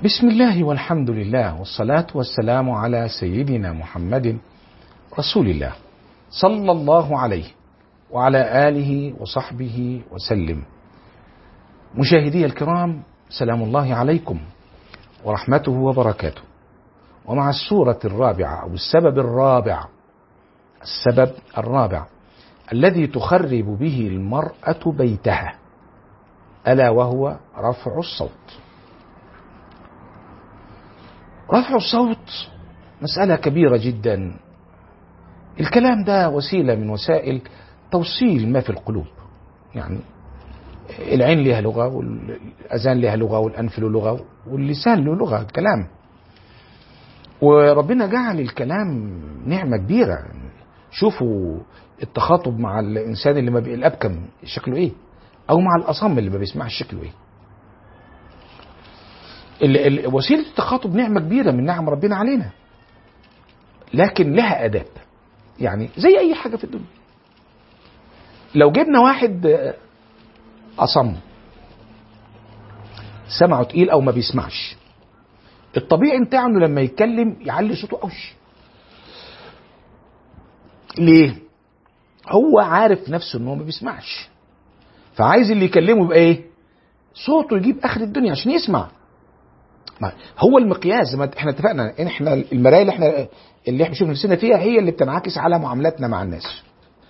بسم الله والحمد لله والصلاة والسلام على سيدنا محمد رسول الله صلى الله عليه وعلى آله وصحبه وسلم مشاهدي الكرام سلام الله عليكم ورحمته وبركاته ومع السورة الرابعة أو السبب الرابع السبب الرابع الذي تخرب به المرأة بيتها ألا وهو رفع الصوت رفع الصوت مسألة كبيرة جدا الكلام ده وسيلة من وسائل توصيل ما في القلوب يعني العين لها لغة والأذان لها لغة والأنف له لغة واللسان له لغة الكلام وربنا جعل الكلام نعمة كبيرة شوفوا التخاطب مع الإنسان اللي ما بي... الأبكم شكله إيه أو مع الأصم اللي ما بيسمعش شكله إيه ال... ال... وسيلة التخاطب نعمة كبيرة من نعم ربنا علينا لكن لها آداب يعني زي أي حاجة في الدنيا لو جبنا واحد أصم سمعه تقيل أو ما بيسمعش الطبيعي بتاعه انه لما يتكلم يعلي صوته قوي ليه هو عارف نفسه ان هو ما بيسمعش فعايز اللي يكلمه يبقى ايه صوته يجيب اخر الدنيا عشان يسمع هو المقياس زي ما احنا اتفقنا ان احنا المرايه اللي احنا اللي احنا بنشوف نفسنا فيها هي اللي بتنعكس على معاملاتنا مع الناس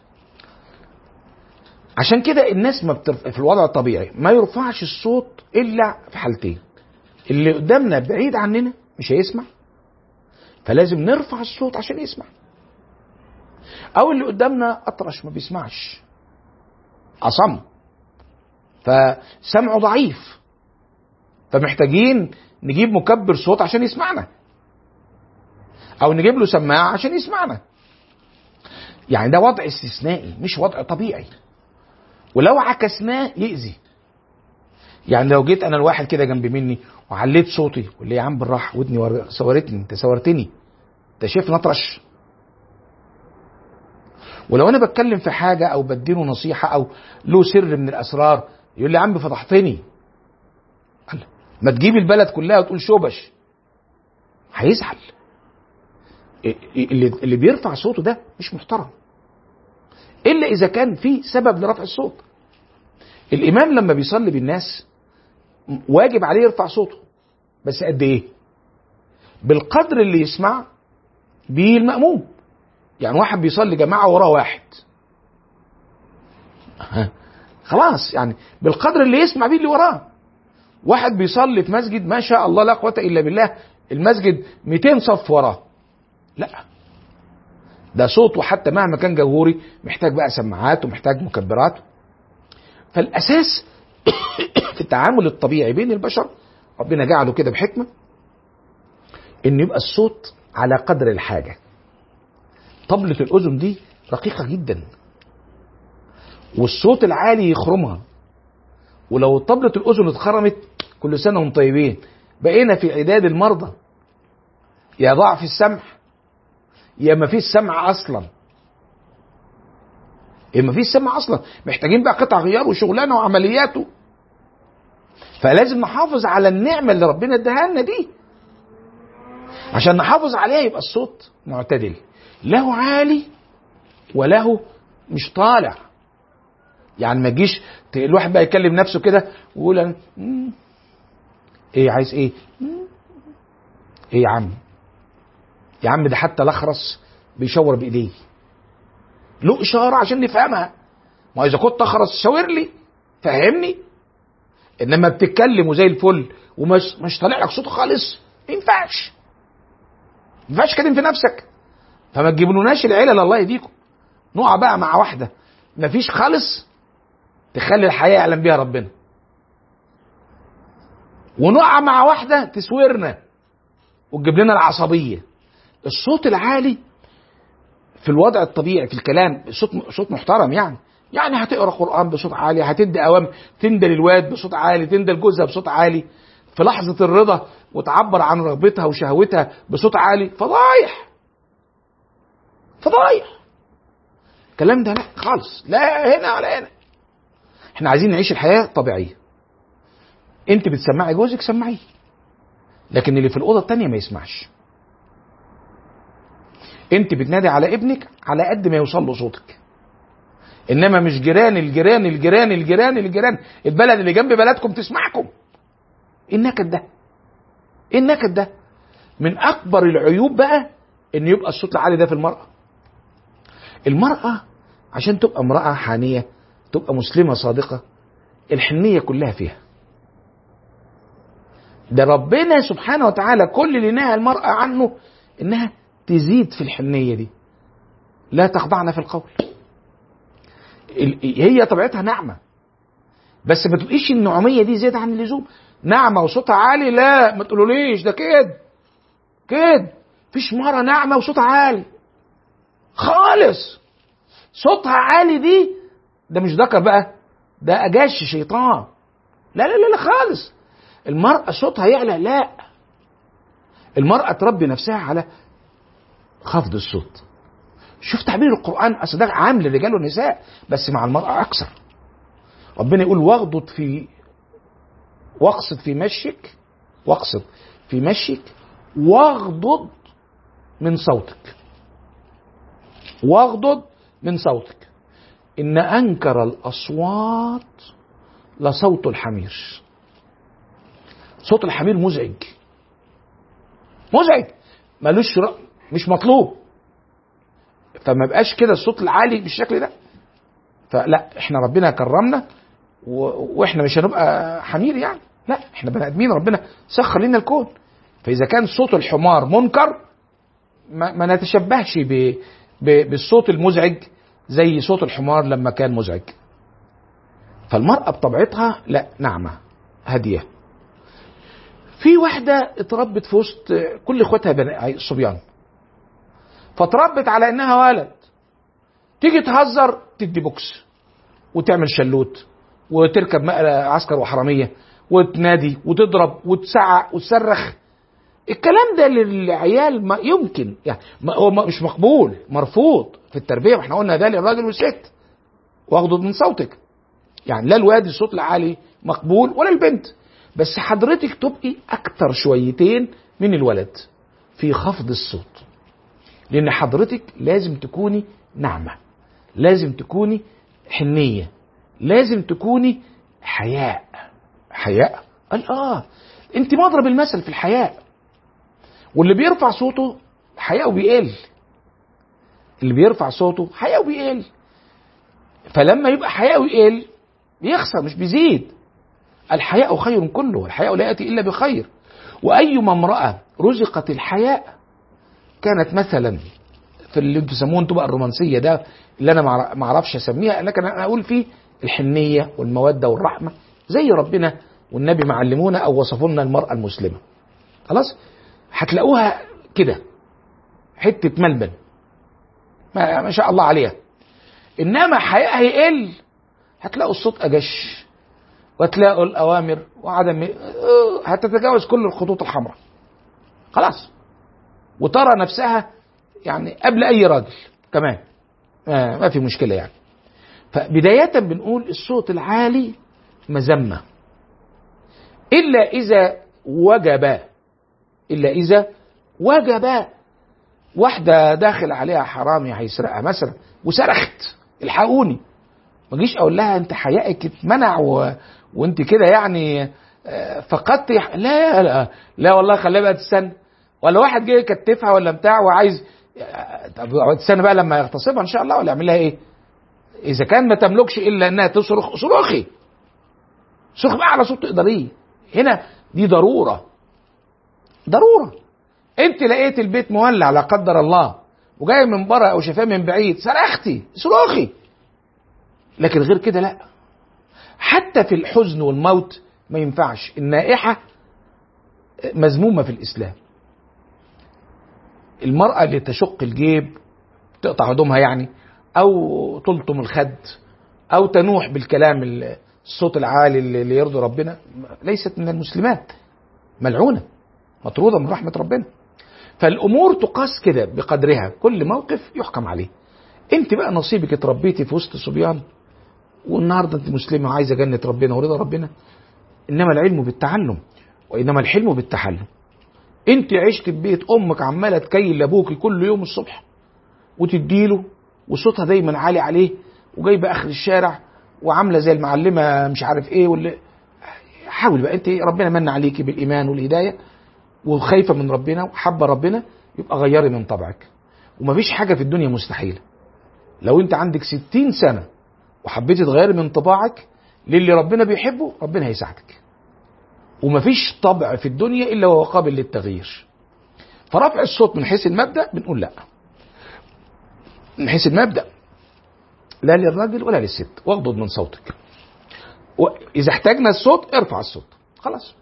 عشان كده الناس ما بترف... في الوضع الطبيعي ما يرفعش الصوت الا في حالتين اللي قدامنا بعيد عننا مش هيسمع فلازم نرفع الصوت عشان يسمع او اللي قدامنا اطرش ما بيسمعش اصم فسمعه ضعيف فمحتاجين نجيب مكبر صوت عشان يسمعنا او نجيب له سماعه عشان يسمعنا يعني ده وضع استثنائي مش وضع طبيعي ولو عكسناه يأذي يعني لو جيت انا الواحد كده جنب مني وعليت صوتي يقول لي يا عم بالراحه ودني صورتني انت صورتني انت شايفني اطرش ولو انا بتكلم في حاجه او بديله نصيحه او له سر من الاسرار يقول لي يا عم فضحتني ما تجيب البلد كلها وتقول شوبش هيزعل اللي اللي بيرفع صوته ده مش محترم الا اذا كان في سبب لرفع الصوت الامام لما بيصلي بالناس واجب عليه يرفع صوته بس قد ايه بالقدر اللي يسمع بيه المأموم يعني واحد بيصلي جماعة وراه واحد خلاص يعني بالقدر اللي يسمع بيه اللي وراه واحد بيصلي في مسجد ما شاء الله لا قوة إلا بالله المسجد 200 صف وراه لا ده صوته حتى مهما كان جمهوري محتاج بقى سماعات ومحتاج مكبرات فالأساس في التعامل الطبيعي بين البشر ربنا جعله كده بحكمة ان يبقى الصوت على قدر الحاجة طبلة الأذن دي رقيقة جدا والصوت العالي يخرمها ولو طبلة الأذن اتخرمت كل سنة وهم طيبين بقينا في عداد المرضى يا ضعف السمع يا ما فيش سمع أصلا يا ما فيش سمع أصلا محتاجين بقى قطع غيار وشغلانة وعملياته فلازم نحافظ على النعمة اللي ربنا اداها لنا دي عشان نحافظ عليها يبقى الصوت معتدل له عالي وله مش طالع يعني ما تجيش الواحد بقى يكلم نفسه كده ويقول انا ايه عايز ايه ايه يا عم يا عم ده حتى الاخرس بيشاور بايديه له اشاره عشان نفهمها ما اذا كنت اخرس شاور لي فهمني انما بتتكلم وزي الفل ومش مش طالع لك صوت خالص ما ينفعش ما ينفعش تكلم في نفسك فما تجيبلوناش العيله الله يهديكم نقع بقى مع واحده مفيش خالص تخلي الحياه يعلم بيها ربنا ونقع مع واحده تسورنا وتجيب لنا العصبيه الصوت العالي في الوضع الطبيعي في الكلام صوت صوت محترم يعني يعني هتقرا قران بصوت عالي هتدي اوامر تندى للواد بصوت عالي تندى لجوزها بصوت عالي في لحظه الرضا وتعبر عن رغبتها وشهوتها بصوت عالي فضايح فضايح الكلام ده لا خالص لا هنا ولا هنا احنا عايزين نعيش الحياه طبيعيه انت بتسمعي جوزك سمعيه لكن اللي في الاوضه التانيه ما يسمعش انت بتنادي على ابنك على قد ما يوصل له صوتك انما مش جيران الجيران الجيران الجيران الجيران البلد اللي جنب بلدكم تسمعكم ايه النكد ده ايه النكد ده من اكبر العيوب بقى ان يبقى الصوت العالي ده في المراه المراه عشان تبقى امراه حانيه تبقى مسلمه صادقه الحنيه كلها فيها ده ربنا سبحانه وتعالى كل اللي نهى المراه عنه انها تزيد في الحنيه دي لا تخضعن في القول ال- هي طبيعتها ناعمه بس ما تبقيش النعوميه دي زياده عن اللزوم ناعمه وصوتها عالي لا ما تقولوليش ده كده كده فيش مره ناعمه وصوتها عالي خالص صوتها عالي دي ده مش ذكر بقى ده اجاش شيطان لا لا لا لا خالص المرأة صوتها يعلى لا المرأة تربي نفسها على خفض الصوت شوف تعبير القرآن أصل ده عام للرجال والنساء بس مع المرأة أكثر ربنا يقول واغضض في واقصد في مشيك واقصد في مشيك واغضض من صوتك واغضض من صوتك إن أنكر الأصوات لصوت الحمير صوت الحمير مزعج مزعج ملوش ر... مش مطلوب فما بقاش كده الصوت العالي بالشكل ده فلا احنا ربنا كرمنا و... واحنا مش هنبقى حمير يعني لا احنا بني ادمين ربنا سخر لنا الكون فاذا كان صوت الحمار منكر ما, ما نتشبهش ب... ب... بالصوت المزعج زي صوت الحمار لما كان مزعج فالمرأة بطبيعتها لا ناعمة هادية في واحدة اتربت في وسط كل اخواتها بني صبيان فتربت على انها ولد تيجي تهزر تدي بوكس وتعمل شلوت وتركب عسكر وحرامية وتنادي وتضرب وتسعق وتصرخ الكلام ده للعيال ما يمكن يعني ما هو مش مقبول مرفوض في التربيه واحنا قلنا ده للراجل والست واخده من صوتك يعني لا الواد الصوت العالي مقبول ولا البنت بس حضرتك تبقي اكتر شويتين من الولد في خفض الصوت لان حضرتك لازم تكوني ناعمه لازم تكوني حنيه لازم تكوني حياء حياء قال اه انت مضرب المثل في الحياء واللي بيرفع صوته حياءه بيقل اللي بيرفع صوته حياءه بيقل فلما يبقى حياءه يقل بيخسر مش بيزيد الحياء خير كله الحياء لا يأتي إلا بخير وأيما امرأة رزقت الحياء كانت مثلا في اللي انتم تسموه انتوا بقى الرومانسيه ده اللي انا ما اعرفش اسميها لكن انا اقول فيه الحنيه والموده والرحمه زي ربنا والنبي معلمونا او وصفوا لنا المراه المسلمه خلاص هتلاقوها كده حته ملبن ما, ما شاء الله عليها انما حياءها يقل هتلاقوا الصوت اجش وتلاقوا الاوامر وعدم هتتجاوز كل الخطوط الحمراء خلاص وترى نفسها يعني قبل اي راجل كمان ما, ما في مشكله يعني فبدايه بنقول الصوت العالي مذمه الا اذا وجب الا اذا وجب واحده داخل عليها حرامي هيسرقها مثلا وصرخت الحقوني ما جيش اقول لها انت حيائك اتمنع و... وانت كده يعني فقدت لا لا لا والله خليها بقى تستنى ولا واحد جه يكتفها ولا بتاع وعايز طب تستنى بقى لما يغتصبها ان شاء الله ولا يعمل لها ايه؟ اذا كان ما تملكش الا انها تصرخ صرخي صرخ بقى على صوت تقدريه هنا دي ضروره ضروره انت لقيت البيت مولع لا قدر الله وجاي من بره او شايفاه من بعيد صرختي صراخي لكن غير كده لا حتى في الحزن والموت ما ينفعش النائحه مذمومه في الاسلام المراه اللي تشق الجيب تقطع هدومها يعني او تلطم الخد او تنوح بالكلام الصوت العالي اللي يرضي ربنا ليست من المسلمات ملعونه مطروده من رحمه ربنا فالامور تقاس كده بقدرها كل موقف يحكم عليه انت بقى نصيبك اتربيتي في وسط صبيان والنهارده انت مسلمه وعايزه جنه ربنا ورضا ربنا انما العلم بالتعلم وانما الحلم بالتحلم انت عشت في بيت امك عماله تكيل لابوكي كل يوم الصبح وتديله وصوتها دايما عالي عليه وجايبه اخر الشارع وعامله زي المعلمه مش عارف ايه واللي حاول بقى انت ربنا من عليكي بالايمان والهدايه وخايفه من ربنا وحابه ربنا يبقى غيري من طبعك ومفيش حاجه في الدنيا مستحيله لو انت عندك ستين سنه وحبيتي تغيري من طباعك للي ربنا بيحبه ربنا هيساعدك ومفيش طبع في الدنيا الا وهو قابل للتغيير فرفع الصوت من حيث المبدا بنقول لا من حيث المبدا لا للراجل ولا للست واغضض من صوتك واذا احتاجنا الصوت ارفع الصوت خلاص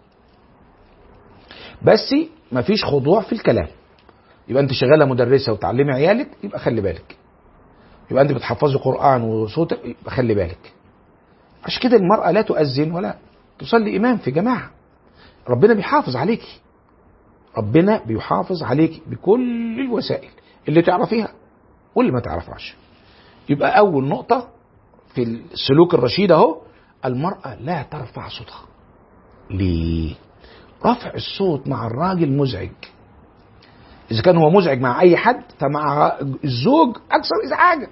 بس مفيش خضوع في الكلام يبقى انت شغاله مدرسه وتعلمي عيالك يبقى خلي بالك يبقى انت بتحفظي قران وصوتك يبقى خلي بالك عشان كده المراه لا تؤذن ولا تصلي امام في جماعه ربنا بيحافظ عليكي ربنا بيحافظ عليكي بكل الوسائل اللي تعرفيها واللي ما تعرفهاش يبقى اول نقطه في السلوك الرشيد اهو المراه لا ترفع صوتها ليه رفع الصوت مع الراجل مزعج اذا كان هو مزعج مع اي حد فمع الزوج اكثر ازعاجا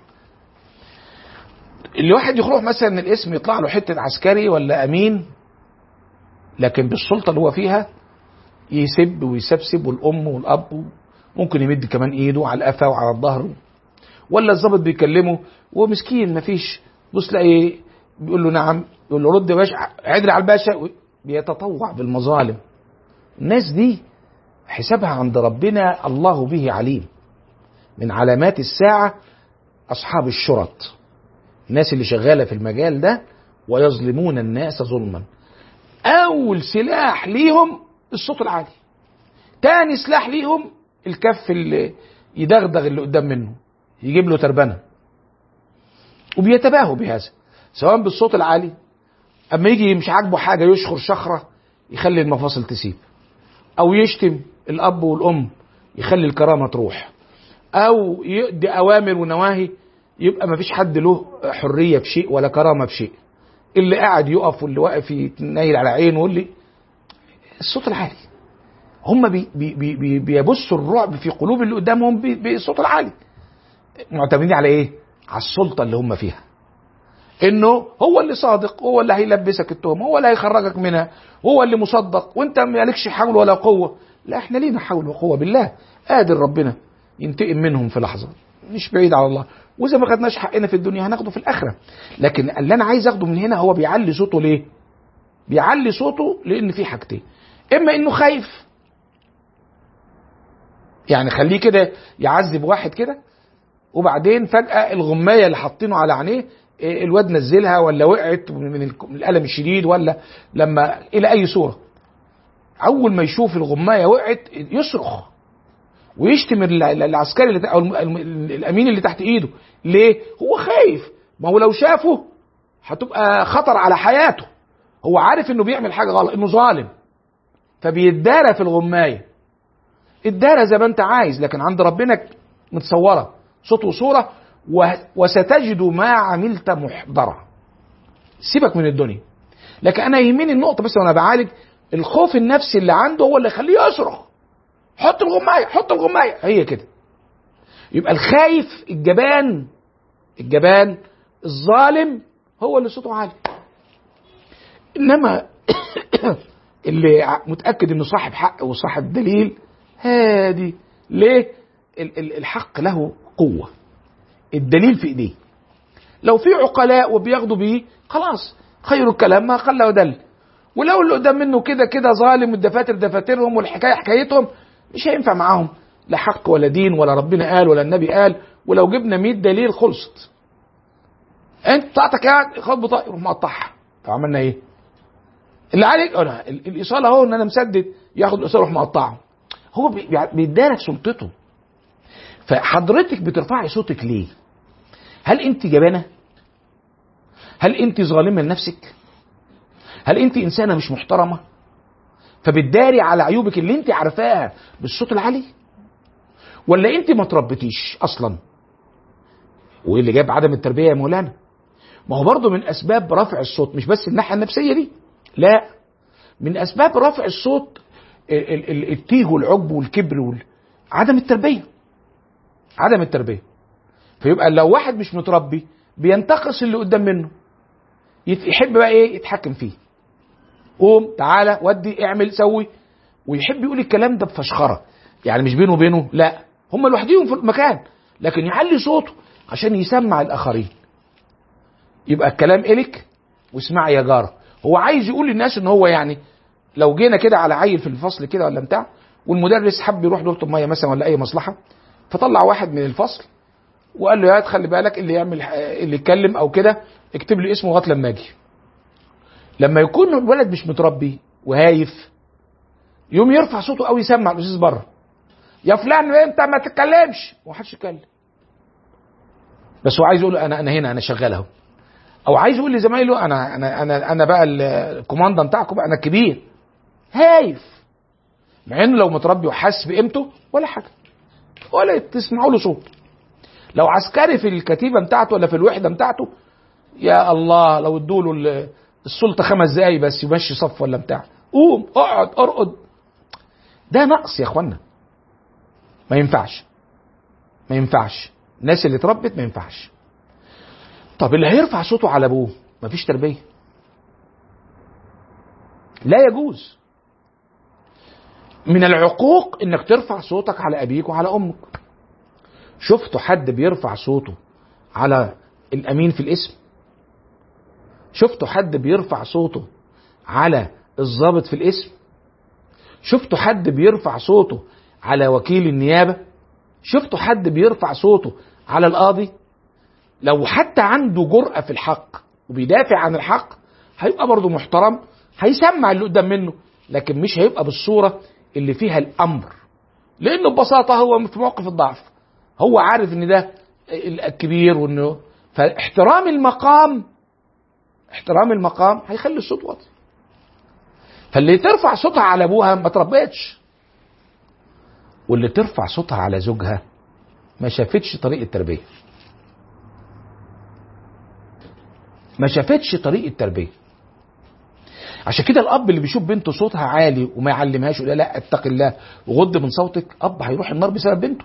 الواحد يخرج مثلا من الاسم يطلع له حته عسكري ولا امين لكن بالسلطه اللي هو فيها يسب ويسبسب والام والاب ممكن يمد كمان ايده على القفا وعلى الظهر ولا الظابط بيكلمه ومسكين مفيش بص تلاقي بيقول له نعم يقول له رد يا باشا عدل على الباشا بيتطوع بالمظالم الناس دي حسابها عند ربنا الله به عليم من علامات الساعة أصحاب الشرط الناس اللي شغالة في المجال ده ويظلمون الناس ظلما أول سلاح ليهم الصوت العالي تاني سلاح ليهم الكف اللي يدغدغ اللي قدام منه يجيب له تربنة وبيتباهوا بهذا سواء بالصوت العالي اما يجي مش عاجبه حاجه يشخر شخره يخلي المفاصل تسيب او يشتم الاب والام يخلي الكرامه تروح او يدي اوامر ونواهي يبقى ما فيش حد له حريه في شيء ولا كرامه في شيء اللي قاعد يقف واللي واقف يتنيل على عينه واللي الصوت العالي هم بي بي بي بيبثوا الرعب في قلوب اللي قدامهم بالصوت العالي معتمدين على ايه على السلطه اللي هم فيها انه هو اللي صادق هو اللي هيلبسك التهمه هو اللي هيخرجك منها هو اللي مصدق وانت مالكش حول ولا قوه لا احنا لينا حول وقوه بالله قادر ربنا ينتقم منهم في لحظه مش بعيد على الله واذا ما خدناش حقنا في الدنيا هناخده في الاخره لكن اللي انا عايز اخده من هنا هو بيعلي صوته ليه بيعلي صوته لان في حاجتين اما انه خايف يعني خليه كده يعذب واحد كده وبعدين فجاه الغمايه اللي حاطينه على عينيه الواد نزلها ولا وقعت من الالم الشديد ولا لما الى اي صوره اول ما يشوف الغمايه وقعت يصرخ ويشتم العسكري اللي او الامين اللي تحت ايده ليه هو خايف ما هو لو شافه هتبقى خطر على حياته هو عارف انه بيعمل حاجه غلط انه ظالم فبيتدارى في الغمايه اتدارى زي ما انت عايز لكن عند ربنا متصوره صوت وصوره وستجد ما عملت محضرا سيبك من الدنيا لكن انا يهمني النقطه بس وانا بعالج الخوف النفسي اللي عنده هو اللي يخليه يصرخ حط الغمايه حط الغمايه هي كده يبقى الخايف الجبان الجبان الظالم هو اللي صوته عالي انما اللي متاكد انه صاحب حق وصاحب دليل هادي ليه الحق له قوه الدليل في ايديه لو في عقلاء وبياخدوا بيه خلاص خير الكلام ما قل ودل ولو اللي قدام منه كده كده ظالم والدفاتر دفاترهم والحكايه حكايتهم مش هينفع معاهم لا حق ولا دين ولا ربنا قال ولا النبي قال ولو جبنا 100 دليل خلصت انت بتاعتك قاعد خد بطاقه يروح مقطعها طب عملنا ايه؟ اللي عليك أنا الايصال اهو ان انا مسدد ياخد الايصال يروح مقطعه هو بيدارك سلطته فحضرتك بترفعي صوتك ليه؟ هل انت جبانه؟ هل انت ظالمه لنفسك؟ هل انت انسانه مش محترمه؟ فبتداري على عيوبك اللي انت عارفاها بالصوت العالي؟ ولا انت ما تربيتيش اصلا؟ وايه اللي جاب عدم التربيه يا مولانا؟ ما هو برضه من اسباب رفع الصوت مش بس الناحيه النفسيه دي لا من اسباب رفع الصوت ال- ال- ال- التيه والعجب والكبر وال... عدم التربيه عدم التربيه فيبقى لو واحد مش متربي بينتقص اللي قدام منه يت- يحب بقى ايه يتحكم فيه قوم تعالى ودي اعمل سوي ويحب يقول الكلام ده بفشخره يعني مش بينه وبينه لا هم لوحديهم في المكان لكن يعلي صوته عشان يسمع الاخرين يبقى الكلام الك واسمع يا جاره هو عايز يقول للناس ان هو يعني لو جينا كده على عيل في الفصل كده ولا بتاع والمدرس حب يروح دورة الميه مثلا ولا اي مصلحه فطلع واحد من الفصل وقال له يا واد خلي بالك اللي يعمل اللي يتكلم او كده اكتب لي اسمه لغايه لما اجي لما يكون الولد مش متربي وهايف يوم يرفع صوته قوي يسمع الاستاذ بره يا فلان انت ما تتكلمش ومحدش يتكلم بس هو عايز يقول له انا انا هنا انا شغال اهو او عايز يقول لزمايله انا انا انا انا بقى الكوماندا بتاعكم بقى انا الكبير هايف مع انه لو متربي وحاسس بقيمته ولا حاجه ولا تسمعوا له صوت لو عسكري في الكتيبه بتاعته ولا في الوحده بتاعته يا الله لو ادوا له السلطه خمس دقايق بس يمشي صف ولا بتاع قوم اقعد ارقد ده نقص يا اخوانا ما ينفعش ما ينفعش الناس اللي اتربت ما ينفعش طب اللي هيرفع صوته على ابوه مفيش تربيه لا يجوز من العقوق انك ترفع صوتك على ابيك وعلى امك شفتوا حد بيرفع صوته على الامين في الاسم شفتوا حد بيرفع صوته على الضابط في الاسم شفتوا حد بيرفع صوته على وكيل النيابه شفتوا حد بيرفع صوته على القاضي لو حتى عنده جرأة في الحق وبيدافع عن الحق هيبقى برضه محترم هيسمع اللي قدام منه لكن مش هيبقى بالصورة اللي فيها الأمر لأنه ببساطة هو في موقف الضعف هو عارف إن ده الكبير وإنه فاحترام المقام احترام المقام هيخلي الصوت واطي فاللي ترفع صوتها على ابوها ما تربيتش واللي ترفع صوتها على زوجها ما شافتش طريق التربيه ما شافتش طريق التربيه عشان كده الاب اللي بيشوف بنته صوتها عالي وما يعلمهاش يقول لا اتق الله وغض من صوتك اب هيروح النار بسبب بنته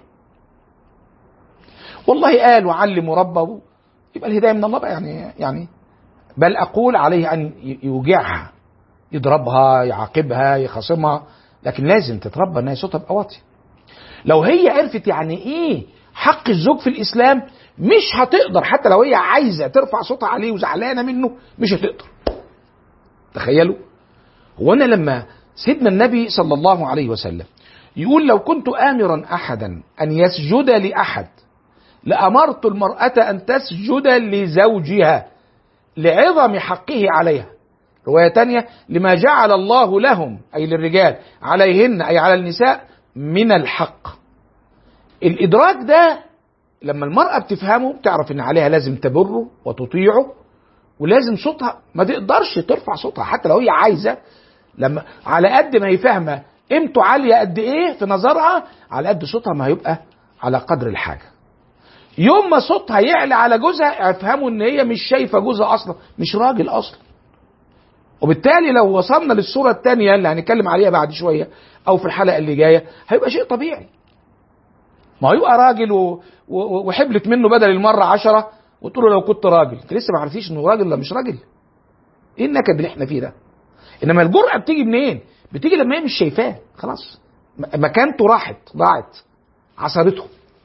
والله قال وعلم وربى يبقى الهدايه من الله بقى يعني يعني بل اقول عليه ان يوجعها يضربها يعاقبها يخاصمها لكن لازم تتربى ان هي صوتها يبقى واطي لو هي عرفت يعني ايه حق الزوج في الاسلام مش هتقدر حتى لو هي عايزه ترفع صوتها عليه وزعلانه منه مش هتقدر تخيلوا هو انا لما سيدنا النبي صلى الله عليه وسلم يقول لو كنت امرا احدا ان يسجد لاحد لامرت المراه ان تسجد لزوجها لعظم حقه عليها روايه تانية لما جعل الله لهم اي للرجال عليهن اي على النساء من الحق الادراك ده لما المرأة بتفهمه بتعرف ان عليها لازم تبره وتطيعه ولازم صوتها ما تقدرش ترفع صوتها حتى لو هي عايزة لما على قد ما هي فاهمة قيمته عالية قد ايه في نظرها على قد صوتها ما هيبقى على قدر الحاجة يوم ما صوتها يعلى على جوزها افهموا ان هي مش شايفة جوزها اصلا مش راجل اصلا وبالتالي لو وصلنا للصورة الثانية اللي هنتكلم عليها بعد شوية او في الحلقة اللي جاية هيبقى شيء طبيعي ما هو يبقى راجل و... و... وحبلت منه بدل المرة عشرة وتقول له لو كنت راجل انت لسه ما عرفتيش انه راجل ولا مش راجل ايه النكد اللي احنا فيه ده انما الجرأة بتيجي منين بتيجي لما هي مش شايفاه خلاص مكانته راحت ضاعت عصرته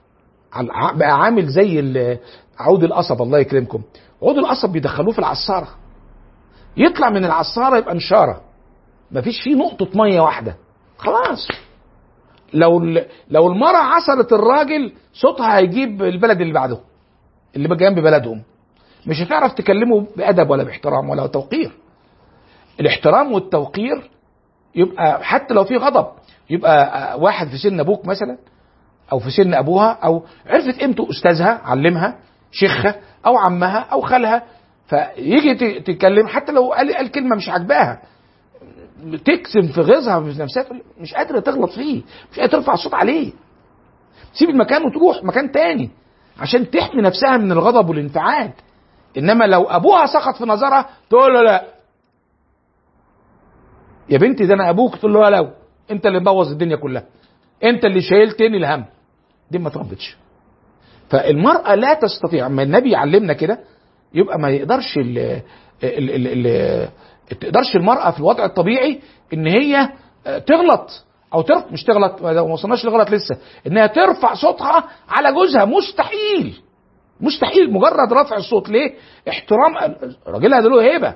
بقى عامل زي عود القصب الله يكرمكم عود القصب بيدخلوه في العصارة يطلع من العصارة يبقى نشارة مفيش فيه نقطة مية واحدة خلاص لو لو المرأة عصرت الراجل صوتها هيجيب البلد اللي بعده اللي جنب بلدهم مش هتعرف تكلمه بأدب ولا باحترام ولا توقير الاحترام والتوقير يبقى حتى لو في غضب يبقى واحد في سن ابوك مثلا او في سن ابوها او عرفت قيمته استاذها علمها شيخها او عمها او خالها فيجي تتكلم حتى لو قال, قال كلمه مش عاجباها تكسم في غيظها في نفسها مش قادره تغلط فيه مش قادره ترفع الصوت عليه تسيب المكان وتروح مكان تاني عشان تحمي نفسها من الغضب والانفعال انما لو ابوها سقط في نظرها تقول له لا يا بنتي ده انا ابوك تقول له لو انت اللي مبوظ الدنيا كلها انت اللي شايلتني الهم دي ما تربتش فالمرأة لا تستطيع اما النبي علمنا كده يبقى ما يقدرش ال ال ال ال تقدرش المرأة في الوضع الطبيعي ان هي تغلط او ترف مش تغلط ما وصلناش لغلط لسه انها ترفع صوتها على جوزها مستحيل مستحيل مجرد رفع الصوت ليه احترام راجلها ده له هيبه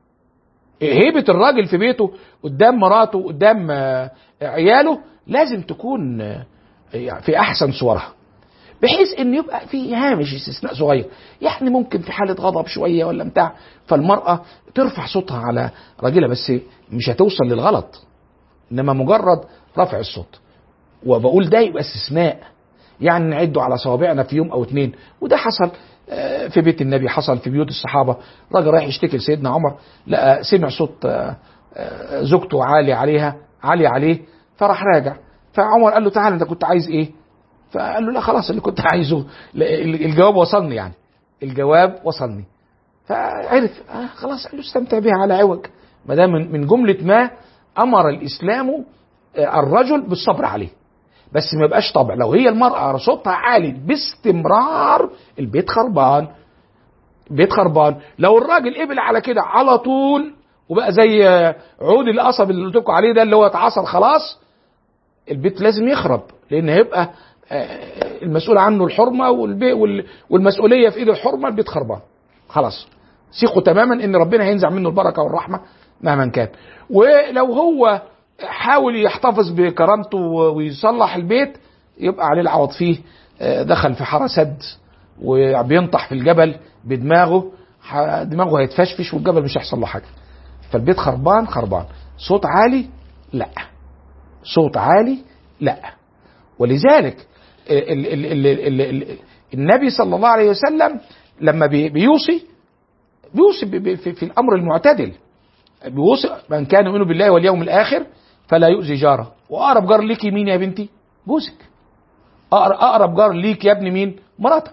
هيبه الراجل في بيته قدام مراته قدام عياله لازم تكون في احسن صورها بحيث ان يبقى في هامش استثناء صغير يعني ممكن في حاله غضب شويه ولا بتاع فالمراه ترفع صوتها على راجلها بس مش هتوصل للغلط انما مجرد رفع الصوت وبقول ده يبقى استثناء يعني نعده على صوابعنا في يوم او اتنين وده حصل في بيت النبي حصل في بيوت الصحابه راجل رايح يشتكي لسيدنا عمر لقى سمع صوت زوجته عالي عليها عالي عليه فراح راجع فعمر قال له تعالى انت كنت عايز ايه؟ فقال له لا خلاص اللي كنت عايزه الجواب وصلني يعني الجواب وصلني فعرف آه خلاص قال له استمتع بها على عوج ما دام من جمله ما امر الاسلام الرجل بالصبر عليه بس ما يبقاش طبع لو هي المرأة صوتها عالي باستمرار البيت خربان البيت خربان لو الراجل قبل على كده على طول وبقى زي عود القصب اللي قلت لكم عليه ده اللي هو اتعصر خلاص البيت لازم يخرب لان هيبقى المسؤول عنه الحرمه والمسؤوليه في ايد الحرمه البيت خربان خلاص ثقوا تماما ان ربنا هينزع منه البركه والرحمه مهما كان ولو هو حاول يحتفظ بكرامته ويصلح البيت يبقى عليه العوض فيه دخل في حاره سد وبينطح في الجبل بدماغه دماغه هيتفشفش والجبل مش هيحصل له حاجه فالبيت خربان خربان صوت عالي لا صوت عالي لا ولذلك ال ال ال ال ال النبي صلى الله عليه وسلم لما بيوصي بيوصي في, في الامر المعتدل بيوصي من كان يؤمن بالله واليوم الاخر فلا يؤذي جاره واقرب جار ليك مين يا بنتي جوزك اقرب جار ليك يا ابني مين مراتك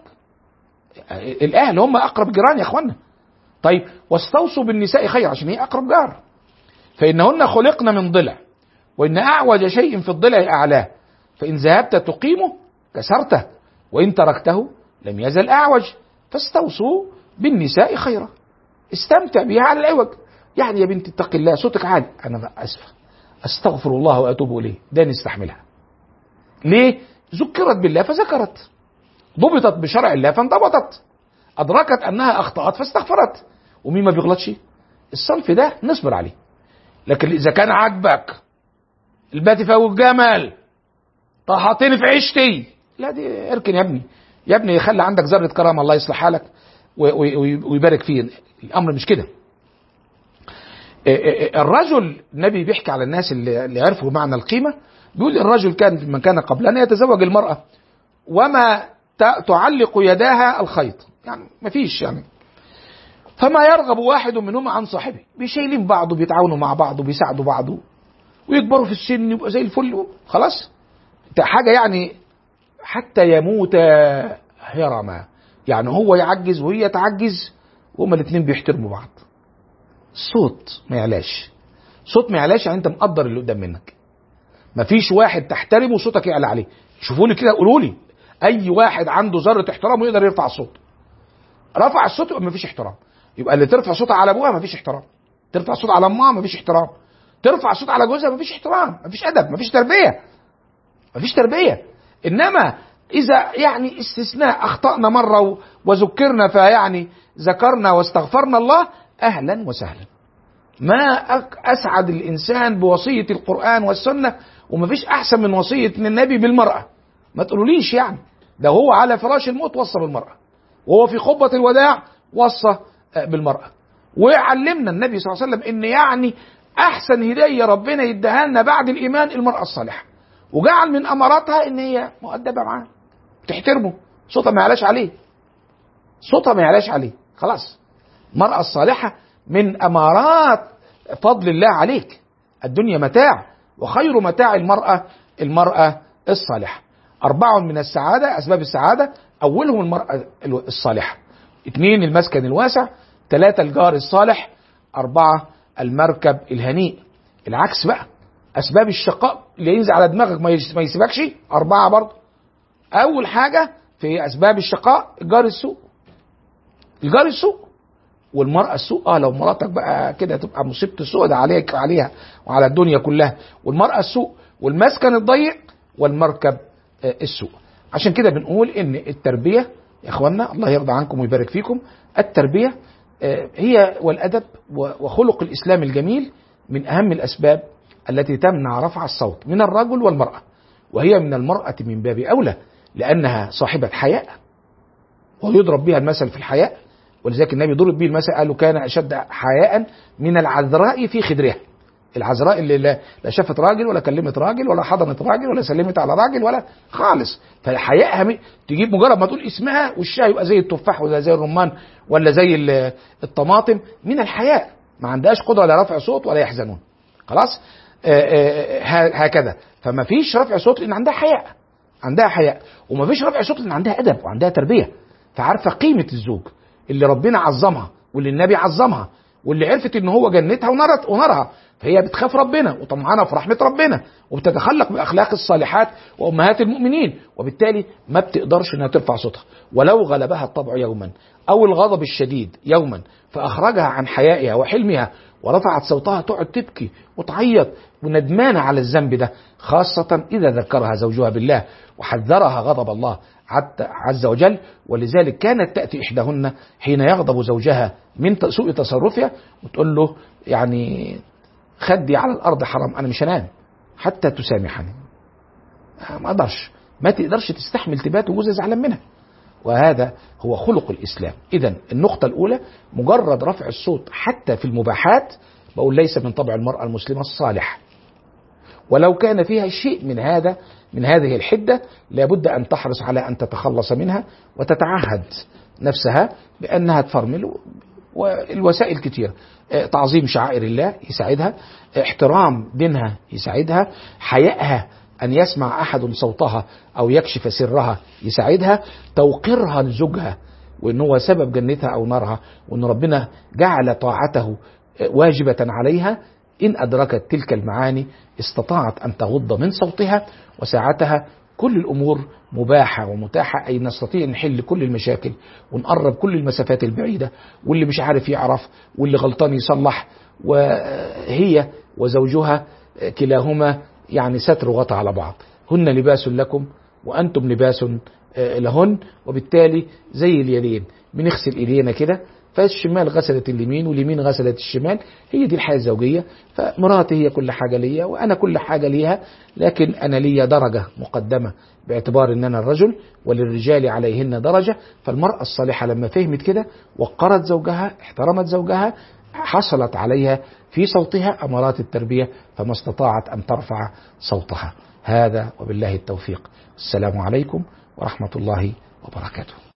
الاهل هم اقرب جيران يا اخوانا طيب واستوصوا بالنساء خير عشان هي اقرب جار فانهن خلقن من ضلع وان اعوج شيء في الضلع اعلاه فان ذهبت تقيمه كسرته وان تركته لم يزل اعوج فاستوصوا بالنساء خيرا استمتع بها على العوج يعني يا بنتي اتق الله صوتك عالي انا اسفه استغفر الله واتوب اليه ده نستحملها ليه ذكرت بالله فذكرت ضبطت بشرع الله فانضبطت ادركت انها اخطات فاستغفرت ومين ما بيغلطش الصنف ده نصبر عليه لكن اذا كان عاجبك الباتي فوق الجمل طحطني في عيشتي لا دي اركن يا ابني يا ابني خلي عندك ذره كرامه الله يصلح حالك ويبارك فيه الامر مش كده الرجل النبي بيحكي على الناس اللي عرفوا معنى القيمه بيقول الرجل كان من كان قبلنا يتزوج المراه وما تعلق يداها الخيط يعني ما فيش يعني فما يرغب واحد منهما عن صاحبه بيشيلين بعض وبيتعاونوا مع بعض وبيساعدوا بعض ويكبروا في السن يبقى زي الفل خلاص حاجه يعني حتى يموت هرما يعني هو يعجز وهي تعجز وهما الاثنين بيحترموا بعض صوت ما يعلاش صوت ما يعلاش يعني انت مقدر اللي قدام منك مفيش واحد تحترمه صوتك يعلى عليه شوفوا لي كده قولوا لي اي واحد عنده ذره احترام ويقدر يرفع الصوت رفع الصوت يبقى مفيش احترام يبقى اللي ترفع صوتها على ابوها مفيش احترام ترفع صوت على امها مفيش احترام ترفع صوت على جوزها مفيش احترام مفيش ادب مفيش تربيه مفيش تربيه انما اذا يعني استثناء اخطانا مره وذكرنا فيعني ذكرنا واستغفرنا الله اهلا وسهلا ما اسعد الانسان بوصيه القران والسنه ومفيش احسن من وصيه النبي بالمراه ما تقولوليش يعني ده هو على فراش الموت وصى بالمراه وهو في خطبه الوداع وصى بالمراه وعلمنا النبي صلى الله عليه وسلم ان يعني احسن هديه ربنا يديها لنا بعد الايمان المراه الصالحه وجعل من اماراتها ان هي مؤدبه معاه تحترمه صوتها ما يعلاش عليه صوتها ما يعلاش عليه خلاص المراه الصالحه من امارات فضل الله عليك الدنيا متاع وخير متاع المراه المراه الصالحه اربع من السعاده اسباب السعاده اولهم المراه الصالحه اثنين المسكن الواسع ثلاثة الجار الصالح أربعة المركب الهنيء العكس بقى اسباب الشقاء اللي ينزل على دماغك ما يس- ما يسيبكش اربعه برضه اول حاجه في اسباب الشقاء جار السوء الجار السوء والمرأة السوء اه لو مراتك بقى كده تبقى مصيبة السوء ده عليك وعليها وعلى الدنيا كلها والمرأة السوء والمسكن الضيق والمركب آه، السوء عشان كده بنقول ان التربية يا اخوانا الله يرضى عنكم ويبارك فيكم التربية آه، هي والأدب و- وخلق الإسلام الجميل من أهم الأسباب التي تمنع رفع الصوت من الرجل والمرأة وهي من المرأة من باب أولى لأنها صاحبة حياء ويضرب بها المثل في الحياء ولذلك النبي ضرب به المثل قال له كان أشد حياء من العذراء في خدرها العذراء اللي لا, لا شافت راجل ولا كلمت راجل ولا حضنت راجل ولا سلمت على راجل ولا خالص فحيائها م- تجيب مجرد ما تقول اسمها وشها يبقى زي التفاح ولا زي الرمان ولا زي ال- الطماطم من الحياء ما عندهاش قدره لا رفع صوت ولا يحزنون خلاص آه، آه، ه- هكذا فما فيش رفع صوت لان عندها حياء عندها حياء وما فيش رفع صوت لان عندها ادب وعندها تربيه فعارفه قيمه الزوج اللي ربنا عظمها واللي النبي عظمها واللي عرفت ان هو جنتها ونرت ونرها فهي بتخاف ربنا وطمعانه في رحمه ربنا وبتتخلق باخلاق الصالحات وامهات المؤمنين وبالتالي ما بتقدرش انها ترفع صوتها ولو غلبها الطبع يوما او الغضب الشديد يوما فاخرجها عن حيائها وحلمها ورفعت صوتها تقعد تبكي وتعيط وندمانه على الذنب ده خاصه اذا ذكرها زوجها بالله وحذرها غضب الله عت- عز وجل ولذلك كانت تأتي إحداهن حين يغضب زوجها من ت- سوء تصرفها وتقول له يعني خدي على الأرض حرام أنا مش هنام حتى تسامحني آه، ما أقدرش ما تقدرش تستحمل تبات وجوزها زعلان منها وهذا هو خلق الإسلام إذا النقطة الأولى مجرد رفع الصوت حتى في المباحات بقول ليس من طبع المرأة المسلمة الصالح ولو كان فيها شيء من هذا من هذه الحدة لابد أن تحرص على أن تتخلص منها وتتعهد نفسها بأنها تفرمل والوسائل كتير آه، تعظيم شعائر الله يساعدها آه، احترام دينها يساعدها حيائها أن يسمع أحد صوتها أو يكشف سرها يساعدها توقيرها لزوجها وان هو سبب جنتها او نارها وان ربنا جعل طاعته واجبة عليها ان ادركت تلك المعاني استطاعت ان تغض من صوتها وساعتها كل الامور مباحة ومتاحة اي نستطيع نحل كل المشاكل ونقرب كل المسافات البعيدة واللي مش عارف يعرف واللي غلطان يصلح وهي وزوجها كلاهما يعني ستر وغطى على بعض هن لباس لكم وانتم لباس آه، لهن وبالتالي زي اليدين بنغسل ايدينا كده فالشمال غسلت اليمين واليمين غسلت الشمال هي دي الحياه الزوجيه فمراتي هي كل حاجه ليا وانا كل حاجه ليها لكن انا ليا درجه مقدمه باعتبار ان انا الرجل وللرجال عليهن درجه فالمراه الصالحه لما فهمت كده وقرت زوجها احترمت زوجها حصلت عليها في صوتها امارات التربيه فما استطاعت ان ترفع صوتها هذا وبالله التوفيق السلام عليكم ورحمه الله وبركاته